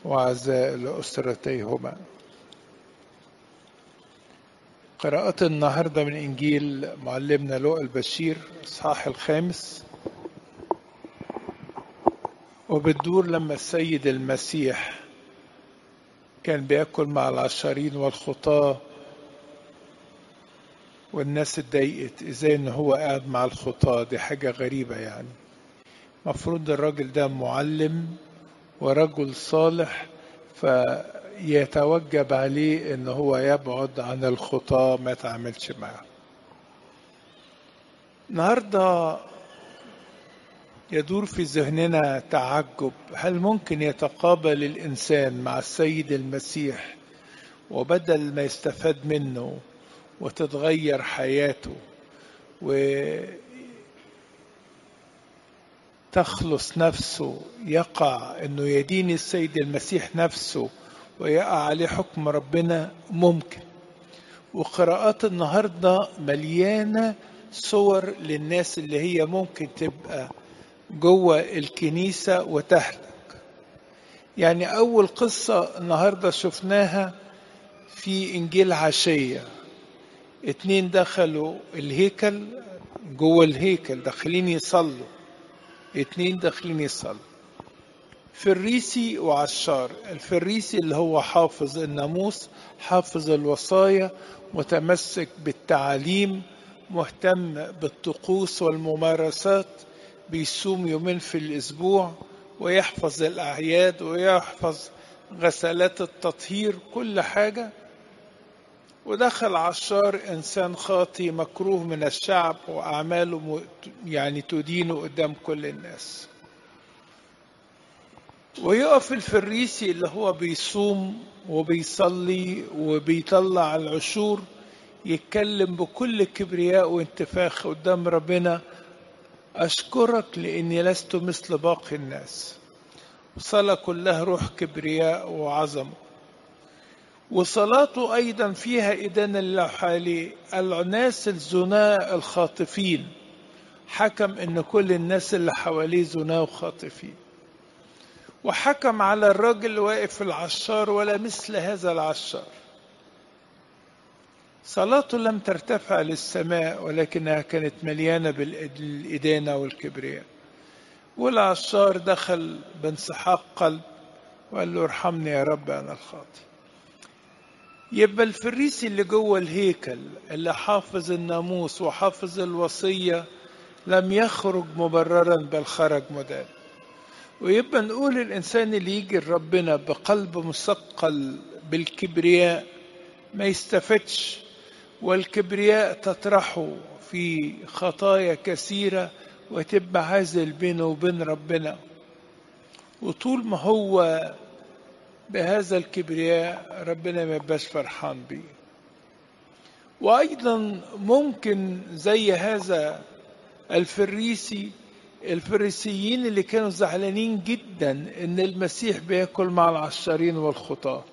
وعزاء لأسرتيهما قراءة النهاردة من إنجيل معلمنا لوقا البشير إصحاح الخامس وبتدور لما السيد المسيح كان بياكل مع العشارين والخطاة والناس اتضايقت ازاي ان هو قاعد مع الخطاة دي حاجة غريبة يعني مفروض الراجل ده معلم ورجل صالح فيتوجب عليه ان هو يبعد عن الخطاة ما يتعاملش معاه النهارده يدور في ذهننا تعجب هل ممكن يتقابل الانسان مع السيد المسيح وبدل ما يستفاد منه وتتغير حياته وتخلص نفسه يقع انه يدين السيد المسيح نفسه ويقع عليه حكم ربنا ممكن وقراءات النهارده مليانه صور للناس اللي هي ممكن تبقى جوه الكنيسه وتهلك يعني اول قصه النهارده شفناها في انجيل عشيه اتنين دخلوا الهيكل جوه الهيكل داخلين يصلوا اتنين داخلين يصلوا فريسي وعشار الفريسي اللي هو حافظ الناموس حافظ الوصايا متمسك بالتعاليم مهتم بالطقوس والممارسات بيصوم يومين في الاسبوع ويحفظ الاعياد ويحفظ غسلات التطهير كل حاجه ودخل عشار انسان خاطي مكروه من الشعب واعماله يعني تدينه قدام كل الناس ويقف الفريسي اللي هو بيصوم وبيصلي وبيطلع العشور يتكلم بكل كبرياء وانتفاخ قدام ربنا أشكرك لأني لست مثل باقي الناس صلاة كلها روح كبرياء وعظمة وصلاته أيضا فيها إدانة لله حالي الناس الزناء الخاطفين حكم إن كل الناس اللي حواليه زناء وخاطفين وحكم على الراجل واقف العشار ولا مثل هذا العشار صلاته لم ترتفع للسماء ولكنها كانت مليانة بالإدانة والكبرياء والعشار دخل بانسحاق قلب وقال له ارحمني يا رب أنا الخاطئ يبقى الفريسي اللي جوه الهيكل اللي حافظ الناموس وحافظ الوصية لم يخرج مبررا بل خرج مدان ويبقى نقول الإنسان اللي يجي لربنا بقلب مثقل بالكبرياء ما يستفدش والكبرياء تطرحه في خطايا كثيرة وتبقى عازل بينه وبين ربنا وطول ما هو بهذا الكبرياء ربنا ما يبقاش فرحان بيه وايضا ممكن زي هذا الفريسي الفريسيين اللي كانوا زعلانين جدا ان المسيح بياكل مع العشارين والخطاه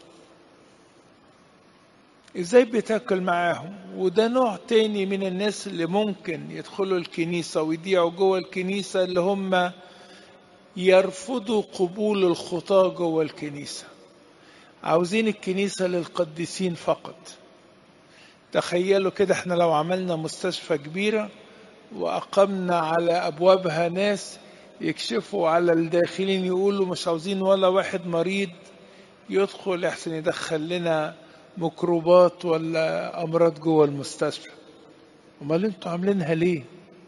ازاي بتاكل معاهم وده نوع تاني من الناس اللي ممكن يدخلوا الكنيسة ويضيعوا جوه الكنيسة اللي هم يرفضوا قبول الخطاة جوه الكنيسة عاوزين الكنيسة للقديسين فقط تخيلوا كده احنا لو عملنا مستشفى كبيرة وأقمنا على أبوابها ناس يكشفوا على الداخلين يقولوا مش عاوزين ولا واحد مريض يدخل احسن يدخل لنا ميكروبات ولا امراض جوه المستشفى امال انتوا عاملينها ليه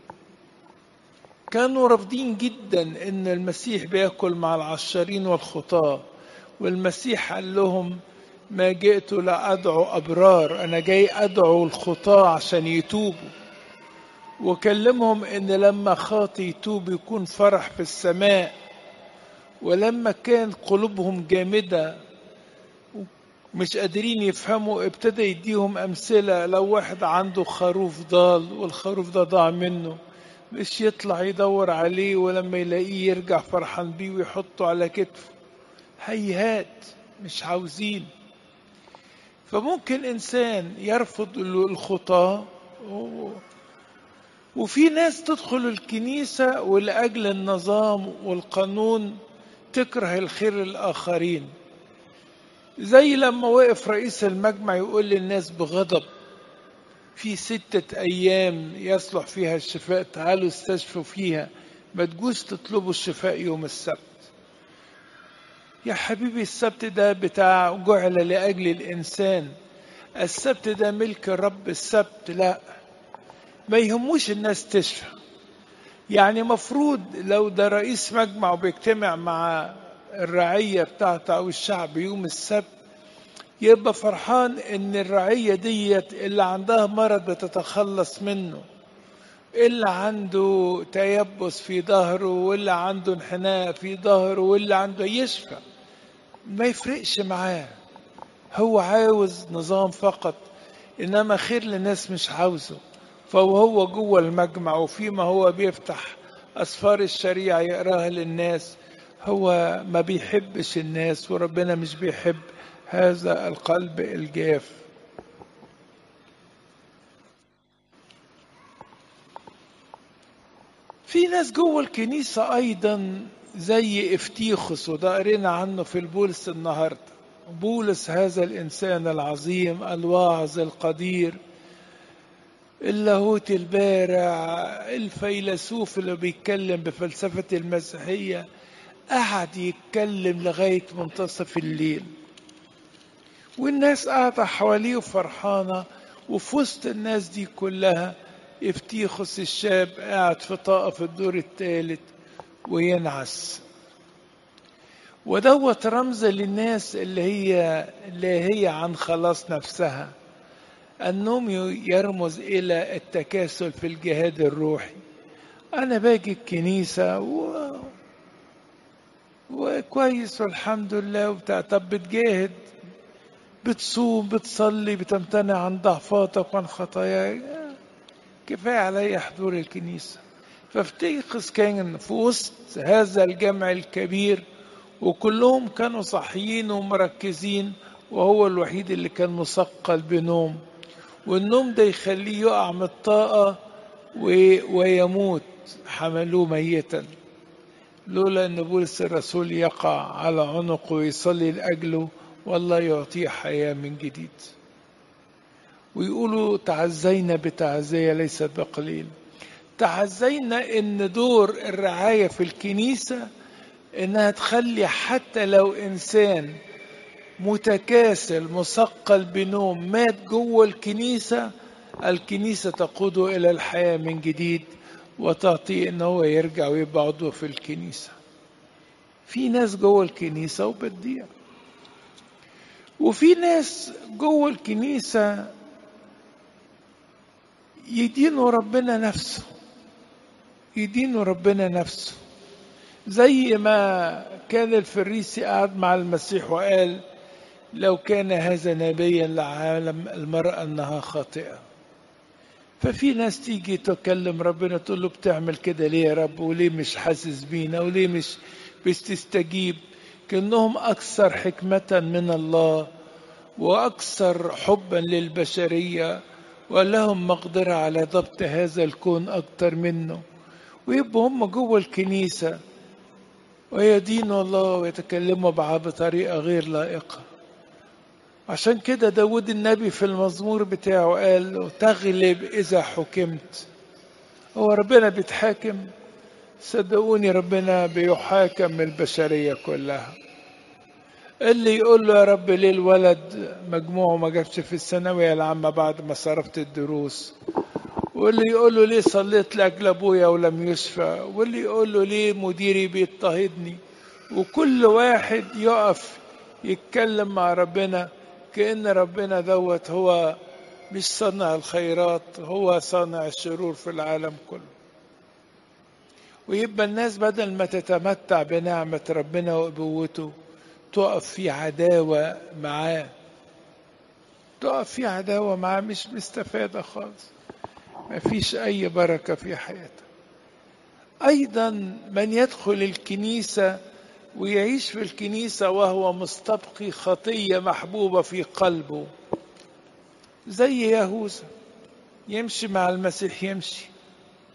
كانوا رافضين جدا ان المسيح بياكل مع العشارين والخطاه والمسيح قال لهم ما جئت لأدعو أبرار أنا جاي أدعو الخطاة عشان يتوبوا وكلمهم إن لما خاطي يتوب يكون فرح في السماء ولما كان قلوبهم جامدة مش قادرين يفهموا ابتدى يديهم أمثلة لو واحد عنده خروف ضال والخروف ده ضاع منه مش يطلع يدور عليه ولما يلاقيه يرجع فرحان بيه ويحطه على كتفه هيهات مش عاوزين فممكن إنسان يرفض الخطاة وفي ناس تدخل الكنيسة ولأجل النظام والقانون تكره الخير الآخرين زي لما وقف رئيس المجمع يقول للناس بغضب في ستة أيام يصلح فيها الشفاء تعالوا استشفوا فيها ما تجوز تطلبوا الشفاء يوم السبت يا حبيبي السبت ده بتاع جعل لأجل الإنسان السبت ده ملك الرب السبت لا ما يهموش الناس تشفى يعني مفروض لو ده رئيس مجمع وبيجتمع مع الرعية بتاعته أو الشعب يوم السبت يبقى فرحان إن الرعية ديت اللي عندها مرض بتتخلص منه اللي عنده تيبس في ظهره واللي عنده انحناء في ظهره واللي عنده يشفى ما يفرقش معاه هو عاوز نظام فقط انما خير للناس مش عاوزه فهو جوه المجمع وفيما هو بيفتح اسفار الشريعه يقراها للناس هو ما بيحبش الناس وربنا مش بيحب هذا القلب الجاف في ناس جوه الكنيسة أيضا زي افتيخس وده قرينا عنه في البولس النهاردة بولس هذا الإنسان العظيم الواعظ القدير اللاهوت البارع الفيلسوف اللي بيتكلم بفلسفة المسيحية قعد يتكلم لغاية منتصف الليل والناس قاعدة حواليه فرحانة وفي وسط الناس دي كلها افتيخس الشاب قاعد في طاقة في الدور الثالث وينعس ودوت رمز للناس اللي هي اللي هي عن خلاص نفسها النوم يرمز إلى التكاسل في الجهاد الروحي أنا باجي الكنيسة و... وكويس والحمد لله وبتاع طب بتجاهد بتصوم بتصلي بتمتنع عن ضعفاتك وعن خطاياك كفاية علي حضور الكنيسة فافتيقظ كان في وسط هذا الجمع الكبير وكلهم كانوا صاحيين ومركزين وهو الوحيد اللي كان مثقل بنوم والنوم ده يخليه يقع من الطاقة ويموت حملوه ميتا لولا ان بولس الرسول يقع على عنقه ويصلي لاجله والله يعطيه حياه من جديد ويقولوا تعزينا بتعزيه ليست بقليل تعزينا ان دور الرعايه في الكنيسه انها تخلي حتى لو انسان متكاسل مثقل بنوم مات جوه الكنيسه الكنيسه تقوده الى الحياه من جديد وتعطيه ان هو يرجع ويبقى عضو في الكنيسه في ناس جوه الكنيسه وبتضيع وفي ناس جوه الكنيسه يدينوا ربنا نفسه يدينوا ربنا نفسه زي ما كان الفريسي قاعد مع المسيح وقال لو كان هذا نبيا لعالم المرأة أنها خاطئة ففي ناس تيجي تكلم ربنا تقول له بتعمل كده ليه يا رب وليه مش حاسس بينا وليه مش بتستجيب كأنهم أكثر حكمة من الله وأكثر حبا للبشرية ولهم مقدرة على ضبط هذا الكون أكتر منه ويبقوا هم جوه الكنيسة ويدينوا الله ويتكلموا معاه بطريقة غير لائقة عشان كده داود النبي في المزمور بتاعه قال له تغلب إذا حكمت هو ربنا بيتحاكم صدقوني ربنا بيحاكم البشرية كلها اللي يقول له يا رب ليه الولد مجموعه ما جابش في الثانوية العامة بعد ما صرفت الدروس واللي يقول له ليه صليت لأجل أبويا ولم يشفى واللي يقول له ليه مديري بيضطهدني وكل واحد يقف يتكلم مع ربنا كأن ربنا دوت هو مش صنع الخيرات هو صانع الشرور في العالم كله ويبقى الناس بدل ما تتمتع بنعمة ربنا وأبوته تقف في عداوة معاه تقف في عداوة معاه مش مستفادة خالص ما فيش أي بركة في حياتها أيضا من يدخل الكنيسة ويعيش في الكنيسة وهو مستبقي خطية محبوبة في قلبه زي يهوذا يمشي مع المسيح يمشي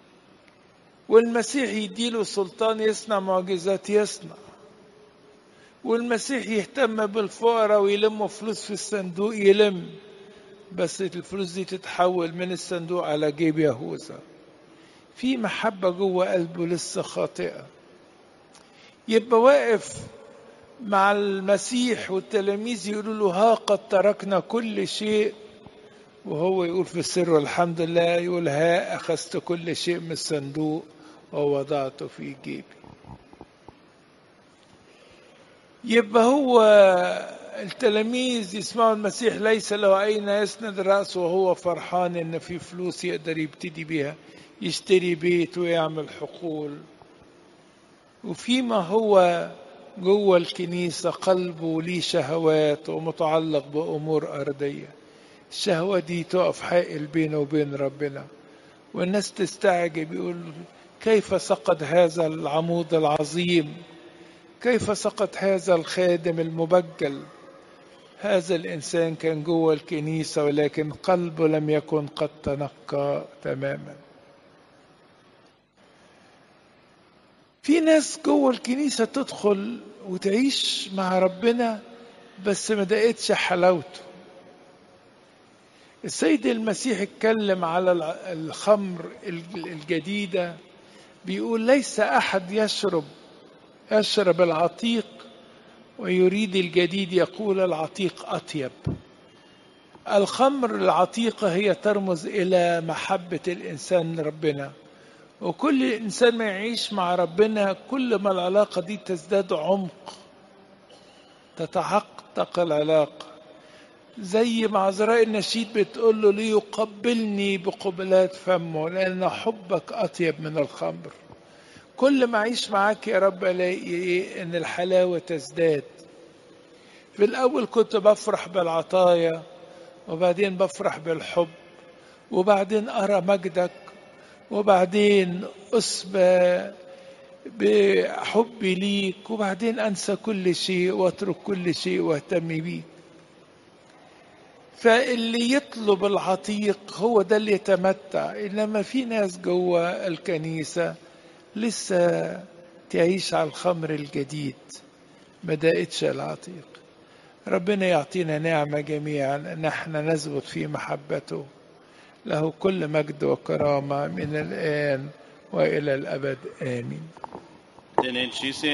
والمسيح يديله سلطان يصنع معجزات يصنع والمسيح يهتم بالفقراء ويلم فلوس في الصندوق يلم بس الفلوس دي تتحول من الصندوق على جيب يهوذا في محبة جوه قلبه لسه خاطئة يبقى واقف مع المسيح والتلاميذ يقولوا له ها قد تركنا كل شيء وهو يقول في السر والحمد لله يقول ها أخذت كل شيء من الصندوق ووضعته في جيبي يبقى هو التلاميذ يسمعوا المسيح ليس له أين يسند رأسه وهو فرحان إن في فلوس يقدر يبتدي بيها يشتري بيت ويعمل حقول وفيما هو جوه الكنيسة قلبه ليه شهوات ومتعلق بأمور أرضية الشهوة دي تقف حائل بينه وبين ربنا والناس تستعجب يقول كيف سقط هذا العمود العظيم كيف سقط هذا الخادم المبجل هذا الإنسان كان جوه الكنيسة ولكن قلبه لم يكن قد تنقى تماما في ناس جوه الكنيسة تدخل وتعيش مع ربنا بس ما دقتش حلاوته السيد المسيح اتكلم على الخمر الجديدة بيقول ليس أحد يشرب يشرب العتيق ويريد الجديد يقول العتيق أطيب الخمر العتيقة هي ترمز إلى محبة الإنسان ربنا وكل إنسان ما يعيش مع ربنا كل ما العلاقة دي تزداد عمق تتحقق العلاقة زي ما عذراء النشيد بتقول له ليقبلني بقبلات فمه لأن حبك أطيب من الخمر كل ما أعيش معاك يا رب ألاقي إن الحلاوة تزداد في الأول كنت بفرح بالعطايا وبعدين بفرح بالحب وبعدين أرى مجدك وبعدين أسبى بحبي ليك وبعدين أنسى كل شيء وأترك كل شيء وأهتم بيك فاللي يطلب العتيق هو ده اللي يتمتع إنما في ناس جوه الكنيسة لسه تعيش على الخمر الجديد ما دقتش العتيق ربنا يعطينا نعمة جميعا أن احنا نثبت في محبته له كل مجد وكرامة من الآن وإلى الأبد آمين